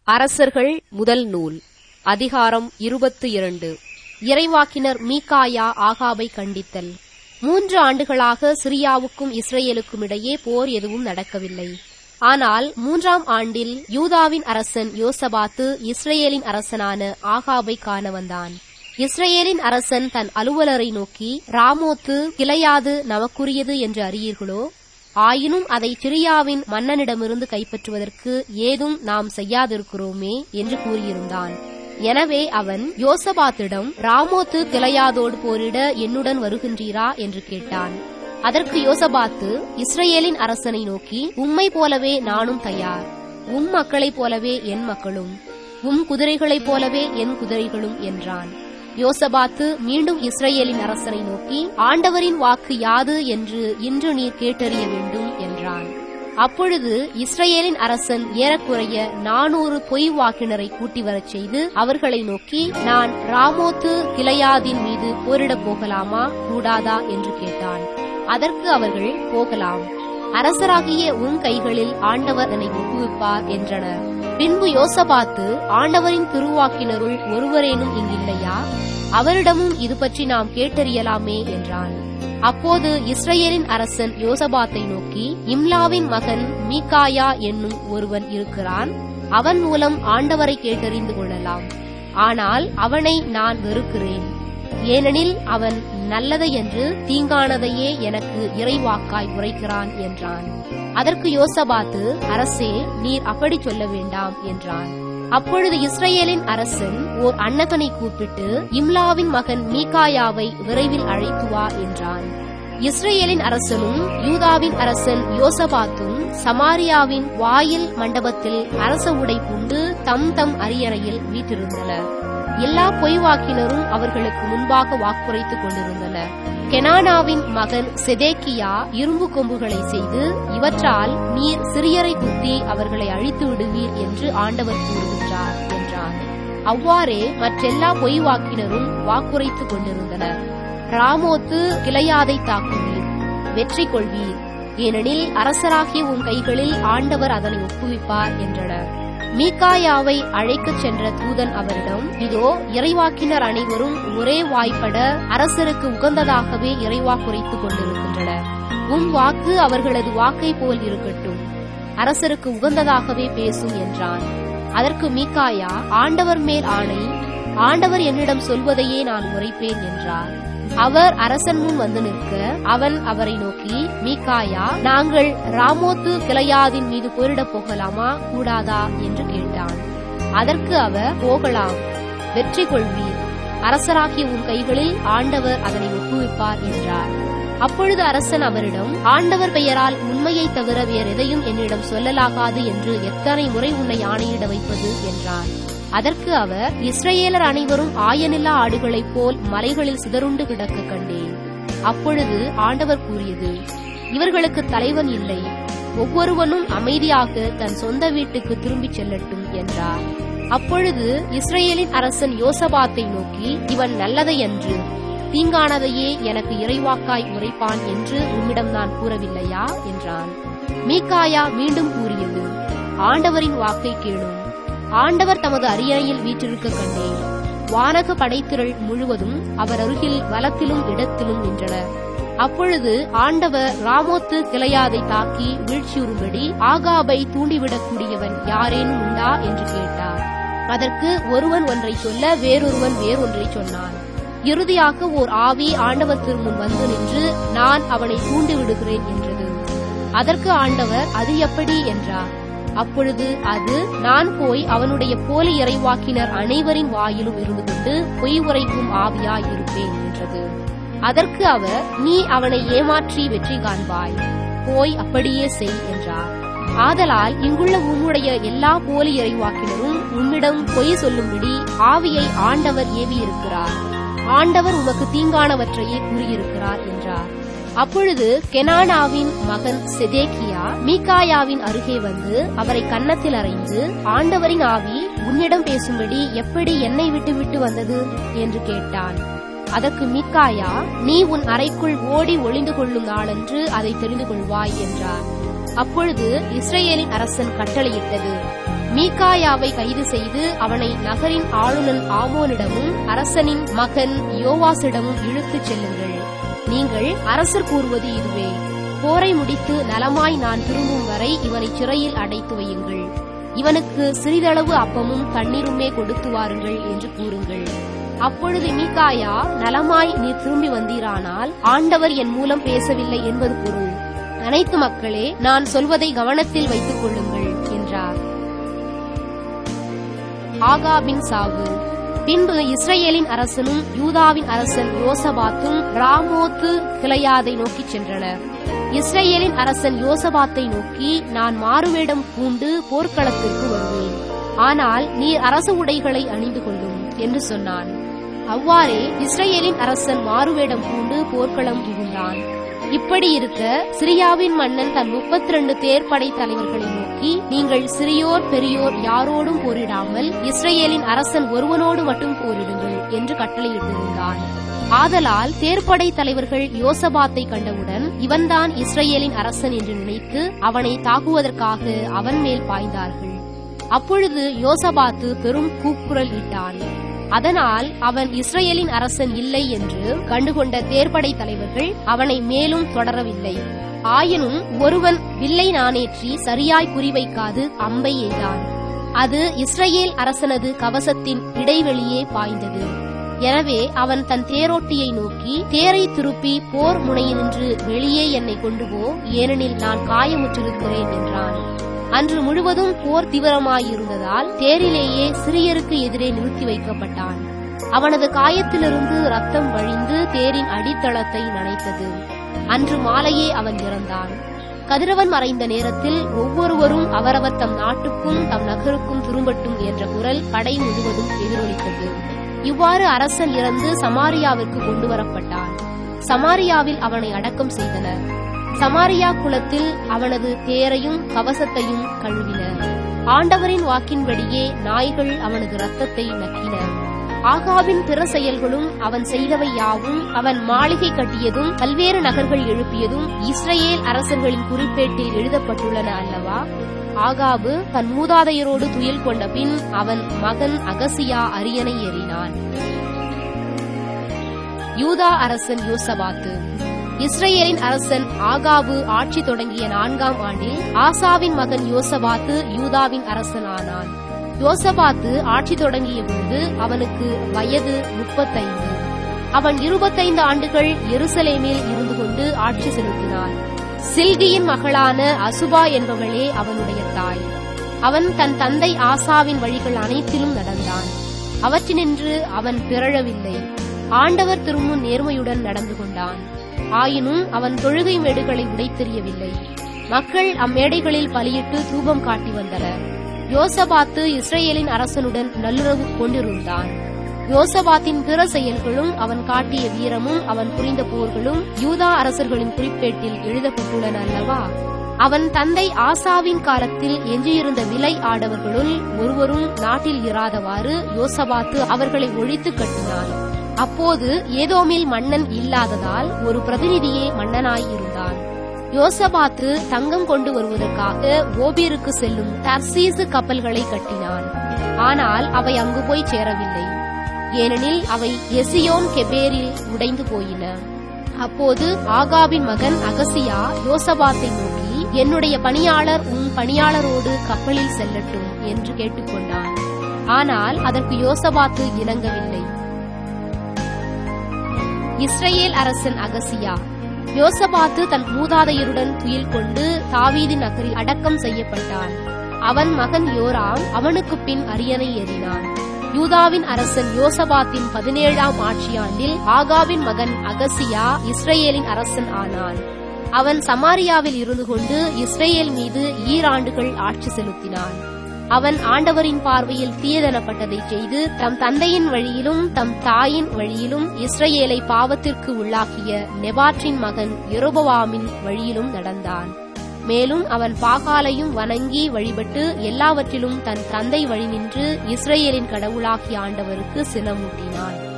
அரசர்கள் முதல் நூல் அதிகாரம் இருபத்து இரண்டு இறைவாக்கினர் மீகாயா ஆகாபை கண்டித்தல் மூன்று ஆண்டுகளாக சிரியாவுக்கும் இஸ்ரேலுக்கும் இடையே போர் எதுவும் நடக்கவில்லை ஆனால் மூன்றாம் ஆண்டில் யூதாவின் அரசன் யோசபாத்து இஸ்ரேலின் அரசனான ஆகாபை காண வந்தான் இஸ்ரேலின் அரசன் தன் அலுவலரை நோக்கி ராமோத்து கிளையாது நமக்குரியது என்று அறியீர்களோ ஆயினும் அதை சிரியாவின் மன்னனிடமிருந்து கைப்பற்றுவதற்கு ஏதும் நாம் செய்யாதிருக்கிறோமே என்று கூறியிருந்தான் எனவே அவன் யோசபாத்திடம் ராமோத்து கிளையாதோடு போரிட என்னுடன் வருகின்றீரா என்று கேட்டான் அதற்கு யோசபாத்து இஸ்ரேலின் அரசனை நோக்கி உம்மை போலவே நானும் தயார் உம் மக்களைப் போலவே என் மக்களும் உம் குதிரைகளைப் போலவே என் குதிரைகளும் என்றான் யோசபாத்து மீண்டும் இஸ்ரேலின் அரசனை நோக்கி ஆண்டவரின் வாக்கு யாது என்று இன்று நீர் கேட்டறிய வேண்டும் என்றான் அப்பொழுது இஸ்ரேலின் அரசன் ஏறக்குறைய நானூறு பொய் வாக்கினரை கூட்டி வரச் செய்து அவர்களை நோக்கி நான் ராமோத்து கிளையாதின் மீது போரிடப் போகலாமா கூடாதா என்று கேட்டான் அதற்கு அவர்கள் போகலாம் அரசராகிய உன் கைகளில் ஆண்டவர் என்னை ஒப்புவிப்பார் என்றனர் பின்பு யோசபாத்து ஆண்டவரின் திருவாக்கினருள் ஒருவரேனும் இங்கில்லையா அவரிடமும் இது பற்றி நாம் கேட்டறியலாமே என்றான் அப்போது இஸ்ரேலின் அரசன் யோசபாத்தை நோக்கி இம்லாவின் மகன் மீகாயா என்னும் ஒருவன் இருக்கிறான் அவன் மூலம் ஆண்டவரை கேட்டறிந்து கொள்ளலாம் ஆனால் அவனை நான் வெறுக்கிறேன் ஏனெனில் அவன் நல்லதை என்று தீங்கானதையே எனக்கு இறைவாக்காய் உரைக்கிறான் என்றான் அதற்கு யோசபாத்து அரசே நீர் அப்படி சொல்ல வேண்டாம் என்றான் அப்பொழுது இஸ்ரேலின் அரசன் ஓர் அன்னகனை கூப்பிட்டு இம்லாவின் மகன் மீகாயாவை விரைவில் அழைத்து வா என்றான் இஸ்ரேலின் அரசனும் யூதாவின் அரசன் யோசபாத்தும் சமாரியாவின் வாயில் மண்டபத்தில் அரச உடை பூண்டு தம் தம் அரியணையில் வீற்றிருந்தனர் எல்லா பொய்வாக்கினரும் அவர்களுக்கு முன்பாக வாக்குரைத்துக் கொண்டிருந்தனர் கெனானாவின் மகன் செதேக்கியா இரும்பு கொம்புகளை செய்து இவற்றால் நீர் சிறியரை குத்தி அவர்களை அழித்து விடுவீர் என்று ஆண்டவர் கூறுகின்றார் என்றான் அவ்வாறே மற்றெல்லா பொய்வாக்கினரும் வாக்குரைத்துக் கொண்டிருந்தனர் ராமோத்து கிளையாதை தாக்குவீர் வெற்றி கொள்வீர் ஏனெனில் அரசராகிய உன் கைகளில் ஆண்டவர் அதனை ஒப்புவிப்பார் என்றனர் மீகாயாவை அழைக்கச் சென்ற தூதன் அவரிடம் இதோ இறைவாக்கினர் அனைவரும் ஒரே வாய்ப்பட அரசருக்கு உகந்ததாகவே இறைவாக்குரைத்துக் கொண்டிருக்கின்றனர் உன் வாக்கு அவர்களது வாக்கை போல் இருக்கட்டும் அரசருக்கு உகந்ததாகவே பேசும் என்றான் அதற்கு மீகாயா ஆண்டவர் மேல் ஆணை ஆண்டவர் என்னிடம் சொல்வதையே நான் உரைப்பேன் என்றார் அவர் அரசன் முன் வந்து நிற்க அவன் அவரை நோக்கி மீகாயா நாங்கள் ராமோத்து கிளையாதின் மீது போரிடப் போகலாமா கூடாதா என்று கேட்டான் அதற்கு அவர் போகலாம் வெற்றி கொள்வீர் அரசராகிய உன் கைகளில் ஆண்டவர் அதனை ஒப்புவிப்பார் என்றார் அப்பொழுது அரசன் அவரிடம் ஆண்டவர் பெயரால் உண்மையை தவிர வேறு எதையும் என்னிடம் சொல்லலாகாது என்று எத்தனை முறை உன்னை ஆணையிட வைப்பது என்றார் அதற்கு அவர் இஸ்ரேலர் அனைவரும் ஆயனில்லா ஆடுகளைப் போல் மலைகளில் சிதறுண்டு கிடக்க கண்டேன் அப்பொழுது ஆண்டவர் கூறியது இவர்களுக்கு தலைவன் இல்லை ஒவ்வொருவனும் அமைதியாக தன் சொந்த வீட்டுக்கு திரும்பிச் செல்லட்டும் என்றார் அப்பொழுது இஸ்ரேலின் அரசன் யோசபாத்தை நோக்கி இவன் நல்லதை என்று தீங்கானதையே எனக்கு இறைவாக்காய் உரைப்பான் என்று உம்மிடம் நான் கூறவில்லையா என்றான் மீகாயா மீண்டும் கூறியது ஆண்டவரின் வாக்கை கேளும் ஆண்டவர் தமது அரியணையில் வீற்றிருக்க கண்டேன் வானக படைத்திரள் முழுவதும் அவர் அருகில் வலத்திலும் இடத்திலும் நின்றனர் அப்பொழுது ஆண்டவர் ராமோத்து கிளையாதை தாக்கி வீழ்ச்சியுறும்படி ஆகாபை தூண்டிவிடக்கூடியவன் யாரேனும் உண்டா என்று கேட்டார் அதற்கு ஒருவன் ஒன்றை சொல்ல வேறொருவன் வேறொன்றை சொன்னான் இறுதியாக ஓர் ஆவி ஆண்டவர் திருமுன் வந்து நின்று நான் அவனை தூண்டி விடுகிறேன் என்றது அதற்கு ஆண்டவர் அது எப்படி என்றார் அப்பொழுது அது நான் போய் அவனுடைய போலி இறைவாக்கினர் அனைவரின் வாயிலும் இருந்து கொண்டு பொய் உரைக்கும் ஆவியாய் இருப்பேன் என்றது அதற்கு அவர் நீ அவனை ஏமாற்றி வெற்றி காண்பாய் போய் அப்படியே செய் என்றார் ஆதலால் இங்குள்ள உம்முடைய எல்லா போலி இறைவாக்கினரும் உம்மிடம் பொய் சொல்லும்படி ஆவியை ஆண்டவர் ஏவியிருக்கிறார் ஆண்டவர் உமக்கு தீங்கானவற்றையே கூறியிருக்கிறார் என்றார் அப்பொழுது கெனானாவின் மகன் செதேக்கியா மீகாயாவின் அருகே வந்து அவரை கன்னத்தில் அறைந்து ஆண்டவரின் ஆவி உன்னிடம் பேசும்படி எப்படி என்னை விட்டு விட்டு வந்தது என்று கேட்டான் அதற்கு மீகாயா நீ உன் அறைக்குள் ஓடி ஒளிந்து கொள்ளும் நாளன்று அதை தெரிந்து கொள்வாய் என்றார் அப்பொழுது இஸ்ரேலின் அரசன் கட்டளையிட்டது மீகாயாவை கைது செய்து அவனை நகரின் ஆளுநன் ஆமோனிடமும் அரசனின் மகன் யோவாசிடமும் இழுத்துச் செல்லுங்கள் நீங்கள் அரசர் கூறுவது இதுவே போரை முடித்து நலமாய் நான் திரும்பும் வரை இவனை சிறையில் அடைத்து வையுங்கள் இவனுக்கு சிறிதளவு அப்பமும் தண்ணீருமே கொடுத்து வாருங்கள் என்று கூறுங்கள் அப்பொழுது மீகாயா நலமாய் நீ திரும்பி வந்தீரானால் ஆண்டவர் என் மூலம் பேசவில்லை என்பது பொருள் அனைத்து மக்களே நான் சொல்வதை கவனத்தில் வைத்துக் கொள்ளுங்கள் என்றார் ஆகாபின் சாவு பின்பு இஸ்ரேலின் அரசனும் யூதாவின் அரசன் யோசபாத்தும் ராமோத்து கிளையாதை நோக்கிச் சென்றனர் இஸ்ரேலின் அரசன் யோசபாத்தை நோக்கி நான் மாறுவேடம் பூண்டு போர்க்களத்திற்கு வருவேன் ஆனால் நீர் அரச உடைகளை அணிந்து கொள்ளும் என்று சொன்னான் அவ்வாறே இஸ்ரேலின் அரசன் மாறுவேடம் பூண்டு போர்க்களம் புகுந்தான் இப்படி இருக்க சிரியாவின் மன்னன் தன் முப்பத்தி ரெண்டு தேர்ப்படை தலைவர்களை நோக்கி நீங்கள் சிறியோர் பெரியோர் யாரோடும் போரிடாமல் இஸ்ரேலின் அரசன் ஒருவனோடு மட்டும் போரிடுங்கள் என்று கட்டளையிட்டிருந்தான் ஆதலால் தேர்ப்படை தலைவர்கள் யோசபாத்தை கண்டவுடன் இவன்தான் இஸ்ரேலின் அரசன் என்று நினைத்து அவனை தாக்குவதற்காக அவன் மேல் பாய்ந்தார்கள் அப்பொழுது யோசபாத்து பெரும் கூக்குரல் இட்டான் அதனால் அவன் இஸ்ரேலின் அரசன் இல்லை என்று கண்டுகொண்ட தேர்ப்படை தலைவர்கள் அவனை மேலும் தொடரவில்லை ஆயினும் ஒருவன் வில்லை நாணேற்றி சரியாய் குறிவைக்காது அம்பை எய்தான் அது இஸ்ரேல் அரசனது கவசத்தின் இடைவெளியே பாய்ந்தது எனவே அவன் தன் தேரோட்டியை நோக்கி தேரை திருப்பி போர் முனையினின்று வெளியே என்னை கொண்டு போ ஏனெனில் நான் காயமுற்றிருக்கிறேன் என்றான் அன்று முழுவதும் போர் தீவிரமாயிருந்ததால் தேரிலேயே சிறியருக்கு எதிரே நிறுத்தி வைக்கப்பட்டான் அவனது காயத்திலிருந்து ரத்தம் வழிந்து தேரின் அடித்தளத்தை நனைத்தது அன்று மாலையே அவன் இறந்தான் கதிரவன் மறைந்த நேரத்தில் ஒவ்வொருவரும் அவரவர் தம் நாட்டுக்கும் தம் நகருக்கும் திரும்பட்டும் என்ற குரல் படை முழுவதும் எதிரொலித்தது இவ்வாறு அரசன் இறந்து சமாரியாவிற்கு கொண்டு வரப்பட்டான் சமாரியாவில் அவனை அடக்கம் செய்தனர் சமாரியா குலத்தில் அவனது தேரையும் கவசத்தையும் கழுவினர் ஆண்டவரின் வாக்கின்படியே நாய்கள் அவனது இரத்தத்தை நக்கின ஆகாவின் பிற செயல்களும் அவன் செய்தவை யாவும் அவன் மாளிகை கட்டியதும் பல்வேறு நகர்கள் எழுப்பியதும் இஸ்ரேல் அரசர்களின் குறிப்பேட்டில் எழுதப்பட்டுள்ளன அல்லவா ஆகாபு தன் மூதாதையரோடு துயில் கொண்ட பின் அவன் மகன் அகசியா அரியணை ஏறினான் யூதா அரசன் யோசபாத்து இஸ்ரேலின் அரசன் ஆகாபு ஆட்சி தொடங்கிய நான்காம் ஆண்டில் ஆசாவின் மகன் யோசபாத்து யூதாவின் அரசன் ஆனான் யோசபாத்து ஆட்சி தொடங்கிய போது அவனுக்கு வயது முப்பத்தைந்து அவன் இருபத்தைந்து ஆண்டுகள் எருசலேமில் இருந்து கொண்டு ஆட்சி செலுத்தினான் சில்கியின் மகளான அசுபா என்பவளே அவனுடைய தாய் அவன் தன் தந்தை ஆசாவின் வழிகள் அனைத்திலும் நடந்தான் அவற்றினின்று அவன் பிறழவில்லை ஆண்டவர் திரும்பும் நேர்மையுடன் நடந்து கொண்டான் ஆயினும் அவன் தொழுகை மேடுகளை உடைத்தெறியவில்லை மக்கள் அம்மேடைகளில் பலியிட்டு தூபம் காட்டி வந்தனர் யோசபாத்து இஸ்ரேலின் அரசனுடன் நல்லுறவு கொண்டிருந்தான் யோசபாத்தின் பிற செயல்களும் அவன் காட்டிய வீரமும் அவன் புரிந்த போர்களும் யூதா அரசர்களின் குறிப்பேட்டில் எழுதப்பட்டுள்ளன அல்லவா அவன் தந்தை ஆசாவின் காலத்தில் எஞ்சியிருந்த விலை ஆடவர்களுள் ஒருவரும் நாட்டில் இராதவாறு யோசபாத்து அவர்களை ஒழித்து கட்டினான் அப்போது ஏதோமில் மன்னன் இல்லாததால் ஒரு பிரதிநிதியே மன்னனாயிருந்தான் யோசபாத்து தங்கம் கொண்டு வருவதற்காக ஓபீருக்கு செல்லும் தர்சீசு கப்பல்களை கட்டினான் ஆனால் அவை அங்கு போய் சேரவில்லை ஏனெனில் அவை எசியோன் கெபேரில் உடைந்து போயின அப்போது ஆகாபின் மகன் அகசியா யோசபாத்தை நோக்கி என்னுடைய பணியாளர் உன் பணியாளரோடு கப்பலில் செல்லட்டும் என்று கேட்டுக்கொண்டான் ஆனால் அதற்கு யோசபாத்து இணங்கவில்லை இஸ்ரேல் அரசன் அகசியா யோசபாத்து தன் மூதாதையருடன் துயில் கொண்டு தாவீதின் நகரில் அடக்கம் செய்யப்பட்டான் அவன் மகன் யோராம் அவனுக்கு பின் அரியணை ஏறினான் யூதாவின் அரசன் யோசபாத்தின் பதினேழாம் ஆட்சியாண்டில் ஆகாவின் மகன் அகசியா இஸ்ரேலின் அரசன் ஆனான் அவன் சமாரியாவில் இருந்து கொண்டு இஸ்ரேல் மீது ஈராண்டுகள் ஆட்சி செலுத்தினான் அவன் ஆண்டவரின் பார்வையில் தீயதனப்பட்டதை செய்து தம் தந்தையின் வழியிலும் தம் தாயின் வழியிலும் இஸ்ரேலை பாவத்திற்கு உள்ளாக்கிய நெபாற்றின் மகன் எரோபவாமின் வழியிலும் நடந்தான் மேலும் அவன் பாகாலையும் வணங்கி வழிபட்டு எல்லாவற்றிலும் தன் தந்தை வழி நின்று இஸ்ரேலின் கடவுளாகிய ஆண்டவருக்கு சினமூட்டினான்